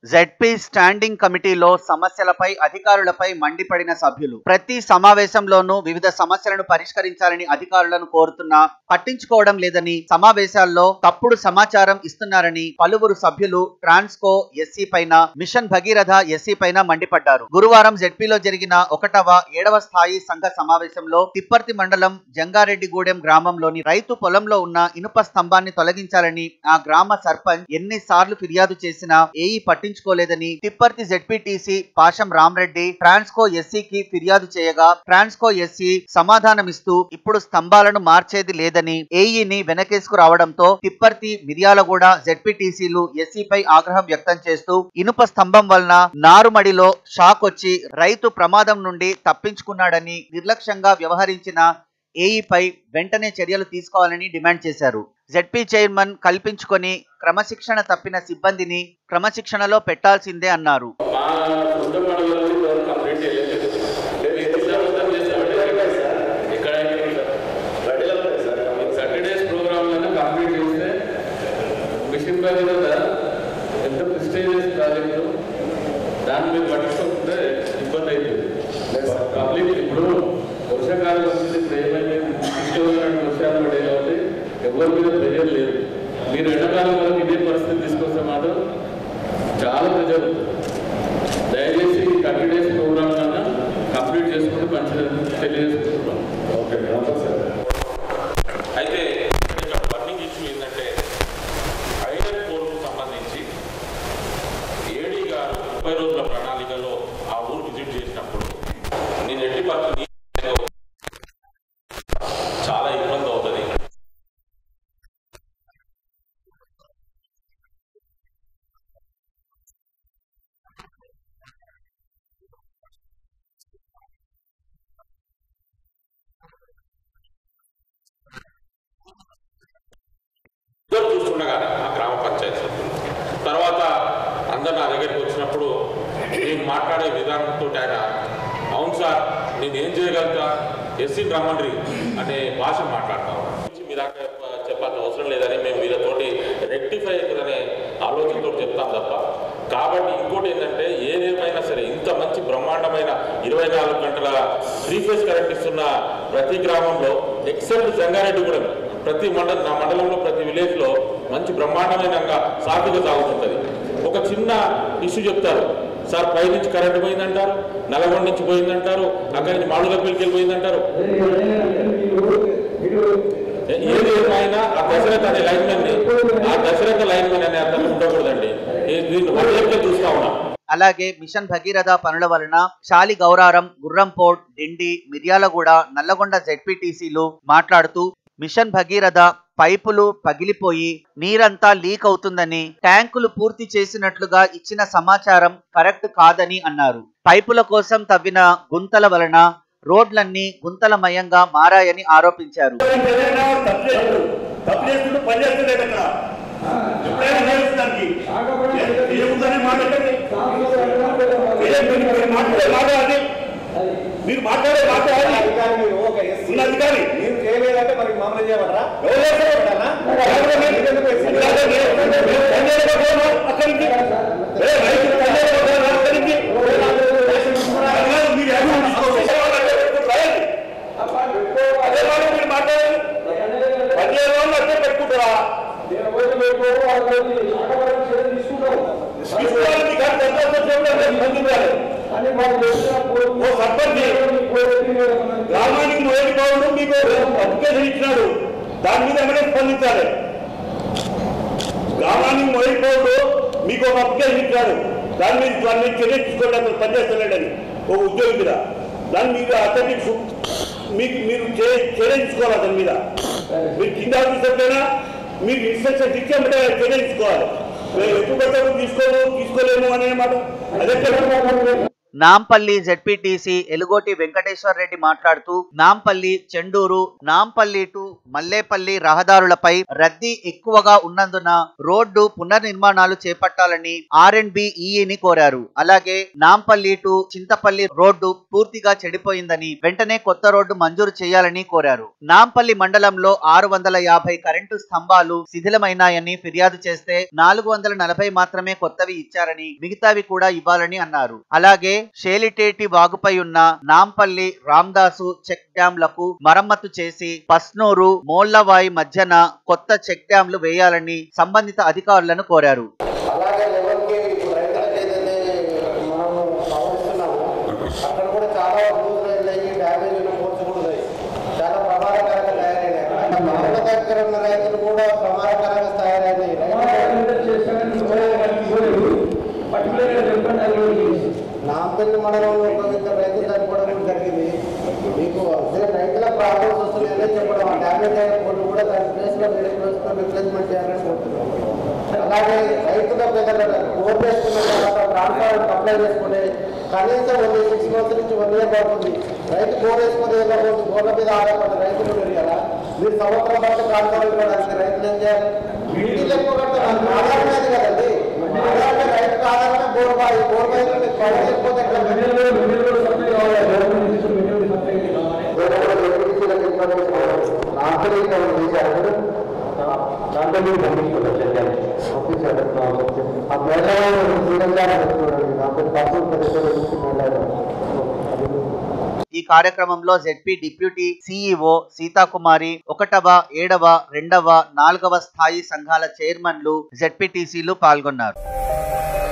ZP standing కమిటీలో సమస్యలపై అధికారులపై మండిపడిన సభ్యులు ప్రతి సమావేశంలోనూ వివిధ సమస్యలను పరిష్కరించాలని అధికారులను కోరుతున్నా పట్టించుకోవడం లేదని సమావేశాల్లో తప్పుడు సమాచారం ఇస్తున్నారని పలువురు సభ్యులు ట్రాన్స్కో ఎస్సీ పైన మిషన్ భగీరథ ఎస్సీ పైన మండిపడ్డారు గురువారం జెడ్పీలో జరిగిన ఒకటవ ఏడవ స్థాయి సంఘ సమావేశంలో తిప్పర్తి మండలం జంగారెడ్డిగూడెం గ్రామంలోని రైతు పొలంలో ఉన్న ఇనుప స్తంభాన్ని తొలగించాలని ఆ గ్రామ సర్పంచ్ ఎన్నిసార్లు ఫిర్యాదు చేసినా ఏఈ పట్టించుకోలేదని తిప్పర్తి జెడ్పీటీసీ పాషం రామరెడ్డి ట్రాన్స్కో ఎస్సీకి ఫిర్యాదు చేయగా ట్రాన్స్కో ఎస్సీ సమాధానమిస్తూ ఇప్పుడు స్తంభాలను మార్చేది లేదని ఏఈని వెనకేసుకు రావడంతో తిప్పర్తి మిర్యాలగూడ జెడ్పీటీసీలు ఎస్సీపై ఆగ్రహం వ్యక్తం చేస్తూ ఇనుప స్తంభం వలన నారుమడిలో షాక్ వచ్చి రైతు ప్రమాదం నుండి తప్పించుకున్నాడని నిర్లక్ష్యంగా వ్యవహరించిన ఏఈపై వెంటనే చర్యలు తీసుకోవాలని డిమాండ్ చేశారు జెడ్పీ చైర్మన్ కల్పించుకొని క్రమశిక్షణ తప్పిన సిబ్బందిని క్రమశిక్షణలో పెట్టాల్సిందే అన్నారు మా సొంత పనులలో ఎవరు కంప్లీట్ చేయలేదు లేదు ఎంత శాతం చేస్తామంటే ఎక్కడైనా సాటర్డేస్ ప్రోగ్రామ్లను కంప్లీట్ చేస్తే మిషన్ భగీరథ ఎంత ప్రిస్టేజియస్ ప్రాజెక్టు దాన్ని మీరు పట్టించుకుంటే ఇబ్బంది అవుతుంది కంప్లీట్ ఇప్పుడు వర్షాకాలం వచ్చింది ఇప్పుడు ఏమైంది ఇష్టమైనటువంటి వర్షాలు పడే కాబట్టి ఎవరి మీద ప్రెజర్ లేదు మీరు ఎండాకాలం వరకు ఇదే పరిస్థితి తీసుకొస్తే మాత్రం చాలా ప్రెజర్ ఉంటుంది దయచేసి థర్టీ డేస్ ప్రోగ్రామ్ కన్నా కంప్లీట్ చేసుకుంటూ మంచిది తెలియజేసుకుంటున్నాం ఓకే అయితే ఇక్కడ బర్నింగ్ ఇష్యూ ఏంటంటే ఐడల్ పోల్కు సంబంధించి ఏడీ గారు ముప్పై రోజుల ప్రణాళికలో ఆ ఊరు విజిట్ చేసినప్పుడు నేను ఎట్టి పద్ధతి చాలా ఇబ్బంది అవుతుంది ఇద్దరు చూస్తుండగానే ఆ గ్రామ పంచాయతీ సభ్యులు తర్వాత అందరు నా దగ్గరికి వచ్చినప్పుడు నేను మాట్లాడే విధానంతో ఆయన అవును సార్ నేను ఏం చేయగలుగుతా ఎస్సీ రమ్మన్రి అనే భాష మాట్లాడతా ఉన్నాను. మీ దాకా చెప్పాల్సిన అవసరం లేదని మేము వీళ్ళతోటి రెక్టిఫై అనే ఆలోచనతో చెప్తాం తప్ప కాబట్టి ఇంకోటి ఏంటంటే ఏదేమైనా సరే ఇంత మంచి బ్రహ్మాండమైన ఇరవై నాలుగు గంటల త్రీ ఫేజ్ కరెంట్ ఇస్తున్న ప్రతి గ్రామంలో ఎక్సెప్ట్ జంగారెడ్డిగూడెం ప్రతి మండలం నా మండలంలో ప్రతి విలేజ్లో మంచి బ్రహ్మాండమైన సాఫీగా సాగుతుంటుంది ఒక చిన్న ఇష్యూ చెప్తారు సార్ పై నుంచి కరెంట్ పోయిందంటారు నల్గొండ నుంచి పోయిందంటారు అక్కడి నుంచి మాడుగప్పలికి వెళ్ళిపోయిందంటారు ఏ- ఏది ఏమైనా ఆ దశరథ అనే లైన్మెన్ ని ఆ దశరథ లైన్మెన్ అనే అర్థం ఉండకూడదండి ఏ- దీన్ని వన్ ఇయర్కే చూస్తా ఉన్నాం అలాగే మిషన్ భగీరథ పనుల వలన శాలి గౌరారం గుర్రంపోర్ట్ డిండి మిర్యాలగూడ నల్లగొండ జెడ్పీటీసీలు మాట్లాడుతూ మిషన్ భగీరథ పైపులు పగిలిపోయి నీరంతా లీక్ అవుతుందని ట్యాంకులు పూర్తి చేసినట్లుగా ఇచ్చిన సమాచారం కరెక్ట్ కాదని అన్నారు పైపుల కోసం తవ్విన గుంతల వలన రోడ్లన్నీ గుంతలమయంగా మారాయని ఆరోపించారు ఏదైనా తప్పు చేస్తాడు తప్పు చేస్తుంటే పని చేస్తలేదు అక్కడ ఎప్పుడైనా నేర్చుకోవడానికి ఏముందని మాట్లాడండి ఏ మీరు మీరు మాట్లాడే మాట అది మీరు మాట్లాడే మాట అది అధికారి మీరు ఒక ఎస్సీ. ఉన్న అధికారి మీరు చేయలేదంటే మరి మామూలు చేయమంటారా ఎవరు చేస్తారు? ఎవరు మీరు- ఎందుకంటే మీరు- మీరు పని చేయకపోవడం అక్కడి నుంచి ఏ రైతు పని చేయకపోవడం అక్కడి నుంచి అలాగే మీరు ఎవరు తీసుకోవాలి? రాయాలి. అదే మాట మీరు మాట్లాడాలి పని చేయడం అంటే పెట్టుకుంటారా తీసుకోవాలని కాదు, సంతోషం చేయడం లేదు, మంది కాదు. ఓ సర్పంచ్ గ్రామానికి మొదటి పౌరుడు మీకు అప్లికేషన్ ఇచ్చినాడు దాని మీద ఏమైనా స్పందించాలి గ్రామానికి మొదటి పౌరుడు మీకు ఒక అప్లికేషన్ ఇచ్చాడు దాని మీద దాని మీద చర్య తీసుకోండి అతను పనిచేస్తలేడని ఒక ఉద్యోగి మీద దాని మీద అతనికి సు- మీకు మీరు చే- చర్య తీసుకోవాలి అతని మీద మీరు కింద ఆఫీసర్లైనా మీకు ఇన్స్ట్రక్షన్స్ ఇచ్చామంటే చర్య తీసుకోవాలి మేము ఎప్పుడు పడితే అప్పుడు తీసుకోము తీసుకోలేము అనే మాట అదే నాంపల్లి జెడ్పీటీసీ ఎలుగోటి వెంకటేశ్వర్ రెడ్డి మాట్లాడుతూ నాంపల్లి చెండూరు నాంపల్లి టు మల్లేపల్లి రహదారులపై రద్దీ ఎక్కువగా ఉన్నందున రోడ్డు పునర్నిర్మాణాలు చేపట్టాలని ఆర్ అండ్ బి ఈఈని కోరారు అలాగే నాంపల్లి టు చింతపల్లి రోడ్డు పూర్తిగా చెడిపోయిందని వెంటనే కొత్త రోడ్డు మంజూరు చేయాలని కోరారు నాంపల్లి మండలంలో ఆరు వందల యాభై కరెంటు స్తంభాలు శిథిలమైనాయని ఫిర్యాదు చేస్తే నాలుగు వందల నలభై మాత్రమే కొత్తవి ఇచ్చారని మిగతావి కూడా ఇవ్వాలని అన్నారు అలాగే షేలిటేటి వాగుపై ఉన్న నాంపల్లి రామ్దాసు చెక్ డ్యాంలకు మరమ్మతు చేసి పస్నూరు మోళ్లవాయి మధ్యన కొత్త చెక్ డ్యాంలు వేయాలని సంబంధిత అధికారులను కోరారు అలాగే లెవెల్కి ఇప్పుడు రైతులకు ఏదైతే మనము గమనిస్తున్నాము అక్కడ కూడా చాలా రూల్స్ అయినాయి డ్యామేజ్ కోర్సు కూడా ఉన్నాయి చాలా ప్రమాదకరంగా తయారైనాయి మామూలు దగ్గర ఉన్న రైతులు కూడా ప్రమాదకరంగా తయారైనాయి నాంపల్లి మండలంలో ఒక ఇద్దరు రైతులు చనిపోవడం కూడా జరిగింది మీకు అదే రైతుల ప్రాబ్లమ్స్ వస్తున్నాయని చెప్పడం డ్యామేజ్ అయిన కొన్ని కూడా దాని ప్లేస్లో వేరే ప్లేస్లో రిప్లేస్మెంట్ చేయాలని కోరుతున్నాం అలాగే రైతుల దగ్గర బోర్ వేసుకున్న తర్వాత ట్రాన్స్ఫార్మర్ అప్లై చేసుకునే కనీసం వన్ సిక్స్ మంత్స్ నుంచి వన్ ఇయర్ పడుతుంది రైతు బోర్ వేసుకునే వెళ్ళకూడదు బోర్ల మీద ఆధారపడ్డ రైతులు ఉన్నారు కదా మీరు సంవత్సరం పాటు ట్రాన్స్ఫార్మర్ ఇవ్వడానికి రైతులు ఏం చేయాలి వీటిలో ఎక్కువ కడతారు ఆధారమేది కదండి ఆధారమే రైతుకు ఆధారమే బోర్ బాయి బోర్ బాయి మీకు పవర్ లేకపోతే ఎట్లా ఈ కార్యక్రమంలో జెడ్పీ డిప్యూటీ సిఇఓ సీతాకుమారి ఒకటవ ఏడవ రెండవ నాలుగవ స్థాయి సంఘాల చైర్మన్లు జెడ్పీటీసీలు పాల్గొన్నారు